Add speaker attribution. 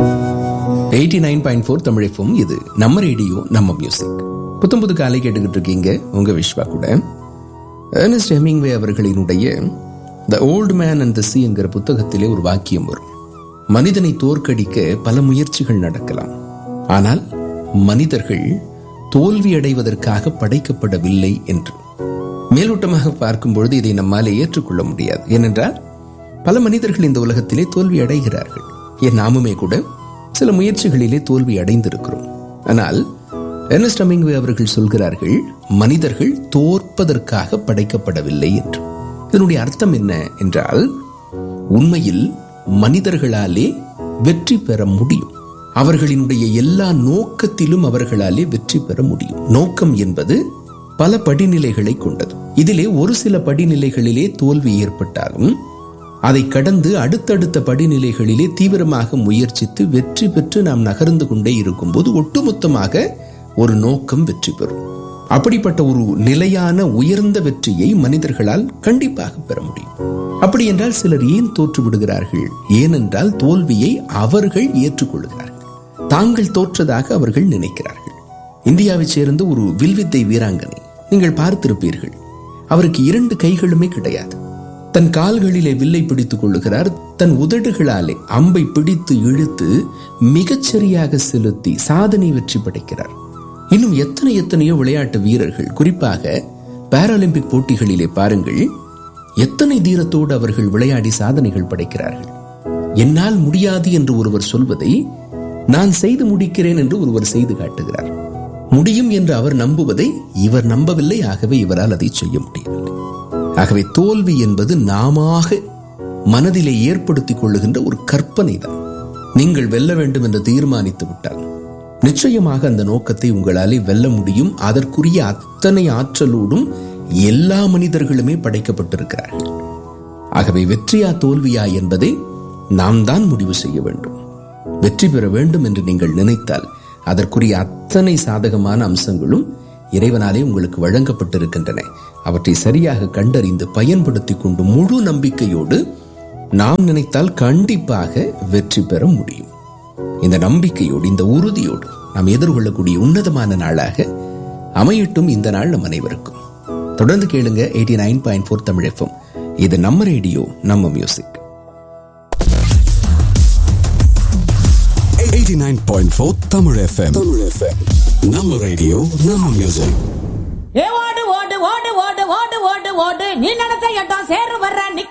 Speaker 1: Eighty nine point four Tamil இது நம்ம radio நம்ம மியூசிக் புத்தம் புது காலை கேட்டுக்கிட்டு இருக்கீங்க உங்க விஸ்வா கூட ஏர்னஸ்ட் ஹெமிங்வே அவர்களினுடைய the old man and the என்கிற புத்தகத்திலே ஒரு வாக்கியம் வரும் மனிதனை தோற்கடிக்க பல முயற்சிகள் நடக்கலாம் ஆனால் மனிதர்கள் தோல்வி அடைவதற்காக படைக்கப்படவில்லை என்று மேலோட்டமாக பார்க்கும் பொழுது இதை நம்மாலே ஏற்றுக்கொள்ள முடியாது ஏனென்றால் பல மனிதர்கள் இந்த உலகத்திலே தோல்வி அடைகிறார்கள் ஏன் நாமுமே கூட சில முயற்சிகளிலே தோல்வி அடைந்திருக்கிறோம் ஆனால் எர்னஸ்ட் அமிங்வே அவர்கள் சொல்கிறார்கள் மனிதர்கள் தோற்பதற்காக படைக்கப்படவில்லை என்று இதனுடைய அர்த்தம் என்ன என்றால் உண்மையில் மனிதர்களாலே வெற்றி பெற முடியும் அவர்களினுடைய எல்லா நோக்கத்திலும் அவர்களாலே வெற்றி பெற முடியும் நோக்கம் என்பது பல படிநிலைகளை கொண்டது இதிலே ஒரு சில படிநிலைகளிலே தோல்வி ஏற்பட்டாலும் அதை கடந்து அடுத்தடுத்த படிநிலைகளிலே தீவிரமாக முயற்சித்து வெற்றி பெற்று நாம் நகர்ந்து கொண்டே இருக்கும்போது ஒட்டுமொத்தமாக ஒரு நோக்கம் வெற்றி பெறும் அப்படிப்பட்ட ஒரு நிலையான உயர்ந்த வெற்றியை மனிதர்களால் கண்டிப்பாக பெற முடியும் அப்படி என்றால் சிலர் ஏன் தோற்று விடுகிறார்கள் ஏனென்றால் தோல்வியை அவர்கள் ஏற்றுக்கொள்கிறார்கள் தாங்கள் தோற்றதாக அவர்கள் நினைக்கிறார்கள் இந்தியாவைச் சேர்ந்த ஒரு வில்வித்தை வீராங்கனை நீங்கள் பார்த்திருப்பீர்கள் அவருக்கு இரண்டு கைகளுமே கிடையாது தன் கால்களிலே வில்லை பிடித்துக் கொள்ளுகிறார் தன் உதடுகளாலே அம்பை பிடித்து இழுத்து மிகச்சரியாக செலுத்தி சாதனை வெற்றி படைக்கிறார் இன்னும் எத்தனை எத்தனையோ விளையாட்டு வீரர்கள் குறிப்பாக பாராலிம்பிக் போட்டிகளிலே பாருங்கள் எத்தனை தீரத்தோடு அவர்கள் விளையாடி சாதனைகள் படைக்கிறார்கள் என்னால் முடியாது என்று ஒருவர் சொல்வதை நான் செய்து முடிக்கிறேன் என்று ஒருவர் செய்து காட்டுகிறார் முடியும் என்று அவர் நம்புவதை இவர் நம்பவில்லை ஆகவே இவரால் அதை செய்ய முடியவில்லை ஆகவே தோல்வி என்பது நாம மனதிலே ஏற்படுத்திக் கொள்ளுகின்ற ஒரு கற்பனை தான் நீங்கள் வெல்ல வேண்டும் என்று தீர்மானித்து விட்டால் நிச்சயமாக அந்த நோக்கத்தை உங்களாலே வெல்ல முடியும் அதற்குரிய அத்தனை ஆற்றலோடும் எல்லா மனிதர்களுமே படைக்கப்பட்டிருக்கிறார்கள் ஆகவே வெற்றியா தோல்வியா என்பதை நாம் தான் முடிவு செய்ய வேண்டும் வெற்றி பெற வேண்டும் என்று நீங்கள் நினைத்தால் அதற்குரிய அத்தனை சாதகமான அம்சங்களும் இறைவனாலே உங்களுக்கு வழங்கப்பட்டிருக்கின்றன அவற்றை சரியாக கண்டறிந்து பயன்படுத்திக் கொண்டு முழு நம்பிக்கையோடு நாம் நினைத்தால் கண்டிப்பாக வெற்றி பெற முடியும் இந்த நம்பிக்கையோடு இந்த உறுதியோடு நாம் எதிர்கொள்ளக்கூடிய உன்னதமான நாளாக அமையட்டும் இந்த நாள் நம் அனைவருக்கும் தொடர்ந்து கேளுங்க eighty nine point four Tamil FM இது நம்ம ரேடியோ நம்ம music
Speaker 2: 89.4 Tamil FM. Tamil FM. நம்ம ரேடியோ நம்ம மியூசிக்
Speaker 3: ஏ ஓடு ஓடு ஓடு ஓடு ஓடு ஓடு ஓடு நீ நடத்த இடம் சேரு வர்ற நிக்க